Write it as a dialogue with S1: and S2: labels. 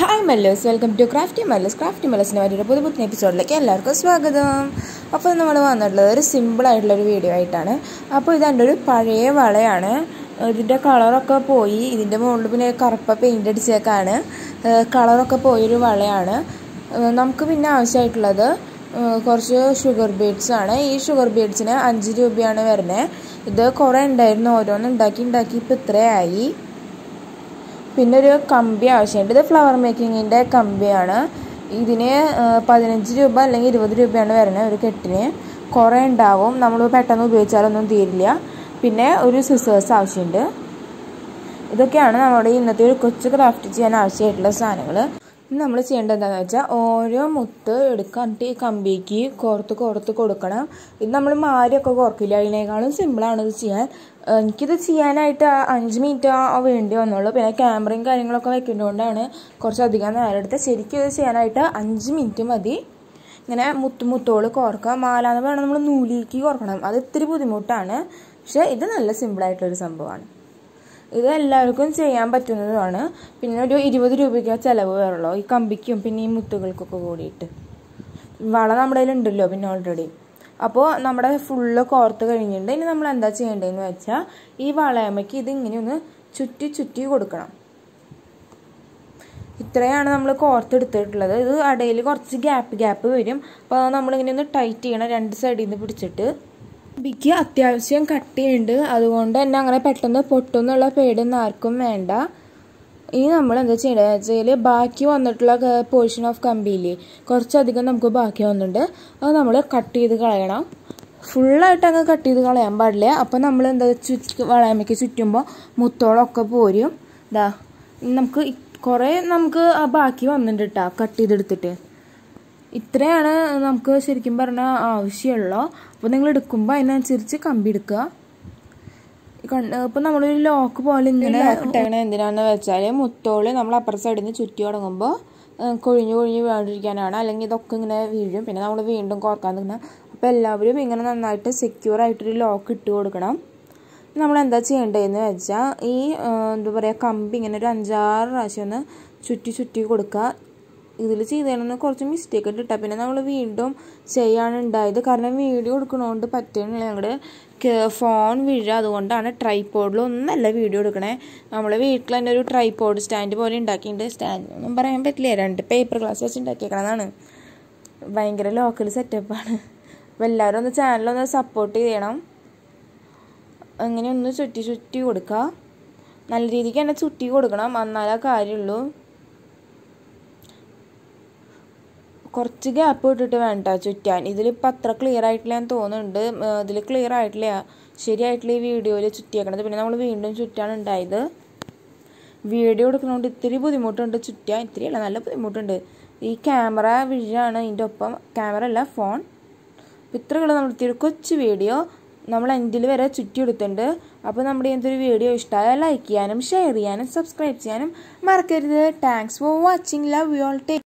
S1: hi Mallus welcome to crafty Mallus crafty മല്ലോസിൻ്റെ വലിയൊരു പുതു പുതിയ എപ്പിസോഡിലേക്ക് എല്ലാവർക്കും സ്വാഗതം അപ്പോൾ നമ്മൾ വന്നിട്ടുള്ളത് ഒരു സിമ്പിൾ ആയിട്ടുള്ളൊരു വീഡിയോ ആയിട്ടാണ് അപ്പോൾ ഇത് എൻ്റെ ഒരു പഴയ വളയാണ് ഇതിൻ്റെ കളറൊക്കെ പോയി ഇതിൻ്റെ മുകളിൽ പിന്നെ കറുപ്പ പെയിൻ്റ് അടിച്ചേക്കാണ് കളറൊക്കെ പോയൊരു വളയാണ് ഏഹ് നമുക്ക് പിന്നെ ആവശ്യമായിട്ടുള്ളത് ഏഹ് കുറച്ച് ഷുഗർ ബീഡ്സ് ആണ് ഈ ഷുഗർ ബീഡ്സിന് അഞ്ച് രൂപയാണ് വരുന്നത് ഇത് കുറേ ഉണ്ടായിരുന്നു ഓരോന്ന് ഉണ്ടാക്കി ഉണ്ടാക്കി ഇപ്പോൾ ഇത്രയായി പിന്നെ ഒരു കമ്പി ആവശ്യമുണ്ട് ഇത് ഫ്ലവർ മേക്കിങ്ങിൻ്റെ കമ്പിയാണ് ഇതിന് പതിനഞ്ച് രൂപ അല്ലെങ്കിൽ ഇരുപത് രൂപയാണ് വരുന്നത് ഒരു കെട്ടിന് കുറേ ഉണ്ടാവും നമ്മൾ പെട്ടെന്ന് ഉപയോഗിച്ചാലൊന്നും തീരില്ല പിന്നെ ഒരു സിസേഴ്സ് ആവശ്യമുണ്ട് ഇതൊക്കെയാണ് നമ്മുടെ ഇന്നത്തെ ഒരു കൊച്ചു ക്രാഫ്റ്റ് ചെയ്യാൻ ആവശ്യമായിട്ടുള്ള സാധനങ്ങൾ നമ്മൾ ചെയ്യേണ്ടത് എന്താണെന്ന് വെച്ചാൽ ഓരോ മുത്ത് എടുക്കാണ്ട് ഈ കമ്പിക്ക് കോർത്ത് കോർത്ത് കൊടുക്കണം ഇത് നമ്മൾ മാരിയൊക്കെ കോർക്കില്ല അതിനേക്കാളും സിമ്പിളാണ് ഇത് ചെയ്യാൻ എനിക്കിത് ചെയ്യാനായിട്ട് അഞ്ച് മിനിറ്റ് വേണ്ടി വന്നുള്ളൂ പിന്നെ ക്യാമറയും കാര്യങ്ങളൊക്കെ വെക്കുന്നതുകൊണ്ടാണ് കുറച്ചധികം നേരം എടുത്ത് ശരിക്കും ഇത് ചെയ്യാനായിട്ട് അഞ്ച് മിനിറ്റ് മതി ഇങ്ങനെ മുത്ത് മുത്തോള് കോർക്കുക മാലാന്ന് വേണം നമ്മൾ നൂലിക്ക് കോർക്കണം അത് ഇത്തിരി ബുദ്ധിമുട്ടാണ് പക്ഷേ ഇത് നല്ല സിമ്പിളായിട്ടുള്ളൊരു സംഭവമാണ് ഇത് എല്ലാവർക്കും ചെയ്യാൻ പറ്റുന്നതുമാണ് പിന്നെ ഒരു ഇരുപത് രൂപയ്ക്ക് ചിലവ് വരുള്ളൂ ഈ കമ്പിക്കും പിന്നെ ഈ മുത്തുകൾക്കൊക്കെ കൂടിയിട്ട് വള നമ്മുടെ കയ്യിലുണ്ടല്ലോ പിന്നെ ഓൾറെഡി അപ്പോൾ നമ്മുടെ ഫുള്ള് കോർത്ത് കഴിഞ്ഞിട്ടുണ്ട് ഇനി നമ്മൾ എന്താ ചെയ്യേണ്ടതെന്ന് വെച്ചാൽ ഈ വളയമ്മയ്ക്ക് ഇത് ഇങ്ങനെ ഒന്ന് ചുറ്റി ചുറ്റി കൊടുക്കണം ഇത്രയാണ് നമ്മൾ കോർത്തെടുത്തിട്ടുള്ളത് ഇത് ഇടയിൽ കുറച്ച് ഗ്യാപ്പ് ഗ്യാപ്പ് വരും അപ്പോൾ നമ്മളിങ്ങനെ ഒന്ന് ടൈറ്റ് ചെയ്യണം രണ്ട് സൈഡിൽ നിന്ന് പിടിച്ചിട്ട് ബിക്ക് അത്യാവശ്യം കട്ടിയുണ്ട് അതുകൊണ്ട് തന്നെ അങ്ങനെ പെട്ടെന്ന് പൊട്ടുന്നുള്ള പേടിയൊന്നും ആർക്കും വേണ്ട ഇനി നമ്മൾ എന്താ ചെയ്യേണ്ടത് വെച്ചാൽ ബാക്കി വന്നിട്ടുള്ള പോർഷൻ ഓഫ് കമ്പിയില്ലേ കുറച്ചധികം നമുക്ക് ബാക്കി വന്നിട്ടുണ്ട് അത് നമ്മൾ കട്ട് ചെയ്ത് കളയണം ഫുള്ളായിട്ട് അങ്ങ് കട്ട് ചെയ്ത് കളയാൻ പാടില്ല അപ്പം നമ്മൾ എന്താ ചുറ്റി വളയമയ്ക്ക് ചുറ്റുമ്പോൾ മുത്തോളമൊക്കെ പോരും ഇതാ നമുക്ക് കുറേ നമുക്ക് ബാക്കി വന്നിട്ടുണ്ട് കേട്ടോ കട്ട് ചെയ്തെടുത്തിട്ട് ഇത്രയാണ് നമുക്ക് ശരിക്കും പറഞ്ഞാൽ ആവശ്യമുള്ളൂ അപ്പോൾ നിങ്ങൾ എടുക്കുമ്പോൾ അതിനനുസരിച്ച് കമ്പി എടുക്കുക ഇപ്പം നമ്മളൊരു ലോക്ക് പോലെ ഇങ്ങനെ ഇട്ടേക്കണ എന്തിനാന്ന് വെച്ചാൽ മുത്തോള് നമ്മൾ അപ്പുറ സൈഡിൽ നിന്ന് ചുറ്റി തുടങ്ങുമ്പോൾ കൊഴിഞ്ഞു കൊഴിഞ്ഞു വീഴാണ്ടിരിക്കാനാണ് അല്ലെങ്കിൽ ഇതൊക്കെ ഇങ്ങനെ വീഴും പിന്നെ നമ്മൾ വീണ്ടും കോർക്കാൻ നിൽക്കണം അപ്പോൾ എല്ലാവരും ഇങ്ങനെ നന്നായിട്ട് സെക്യൂർ ആയിട്ടൊരു ലോക്ക് ഇട്ട് കൊടുക്കണം നമ്മൾ എന്താ ചെയ്യേണ്ടതെന്ന് വെച്ചാൽ ഈ എന്താ പറയുക കമ്പി ഇങ്ങനെ ഒരു അഞ്ചാറ് പ്രാവശ്യം ഒന്ന് ചുറ്റി ചുറ്റി കൊടുക്കുക ഇതിൽ ചെയ്തതിനൊന്ന് കുറച്ച് മിസ്റ്റേക്ക് ഇട്ടിട്ടാ പിന്നെ നമ്മൾ വീണ്ടും ചെയ്യാണ് ഉണ്ടായത് കാരണം വീഡിയോ എടുക്കണോണ്ട് പറ്റുന്നില്ല ഞങ്ങളുടെ ഫോൺ വീഴുക അതുകൊണ്ടാണ് ട്രൈപോഡിൽ ഒന്നല്ല വീഡിയോ എടുക്കണേ നമ്മൾ വീട്ടിൽ തന്നെ ഒരു ട്രൈപോഡ് സ്റ്റാൻഡ് പോലെ ഉണ്ടാക്കിയിട്ടുണ്ട് സ്റ്റാൻഡ് ഒന്നും പറയാൻ പറ്റില്ല രണ്ട് പേപ്പർ ഗ്ലാസ് വെച്ച് ഉണ്ടാക്കിയേക്കണതാണ് ഭയങ്കര ലോക്കൽ സെറ്റപ്പാണ് അപ്പോൾ എല്ലാവരും ഒന്ന് ചാനലൊന്ന് സപ്പോർട്ട് ചെയ്യണം അങ്ങനെ ഒന്ന് ചുറ്റി ചുറ്റി കൊടുക്കുക നല്ല രീതിക്ക് തന്നെ ചുറ്റി കൊടുക്കണം എന്നാലേ കാര്യമുള്ളൂ കുറച്ച് ഗ്യാപ്പ് ഇട്ടിട്ട് വേണ്ട ചുറ്റാൻ ഇതിലിപ്പോൾ അത്ര ക്ലിയർ ആയിട്ടില്ല എന്ന് തോന്നുന്നുണ്ട് ഇതിൽ ക്ലിയർ ആയിട്ടില്ല ശരിയായിട്ടില്ല ഈ വീഡിയോയിൽ ചുറ്റിയേക്കണത് പിന്നെ നമ്മൾ വീണ്ടും ചുറ്റാണ് ഉണ്ടായത് വീഡിയോ എടുക്കുന്നതുകൊണ്ട് ഇത്തിരി ബുദ്ധിമുട്ടുണ്ട് ചുറ്റാൻ ഇത്തിരി അല്ല നല്ല ബുദ്ധിമുട്ടുണ്ട് ഈ ക്യാമറ വിഴാണ് ഇതിൻ്റെ ഒപ്പം ക്യാമറ അല്ല ഫോൺ ഇത്രയുള്ള നമ്മൾ ഇത്തിരി കൊച്ചു വീഡിയോ നമ്മൾ എൻഡിൽ വരെ ചുറ്റി എടുത്തിട്ടുണ്ട് അപ്പോൾ നമ്മുടെ ഇങ്ങനത്തെ ഒരു വീഡിയോ ഇഷ്ടമായാൽ ലൈക്ക് ചെയ്യാനും ഷെയർ ചെയ്യാനും സബ്സ്ക്രൈബ് ചെയ്യാനും മറക്കരുത് thanks for watching love you all take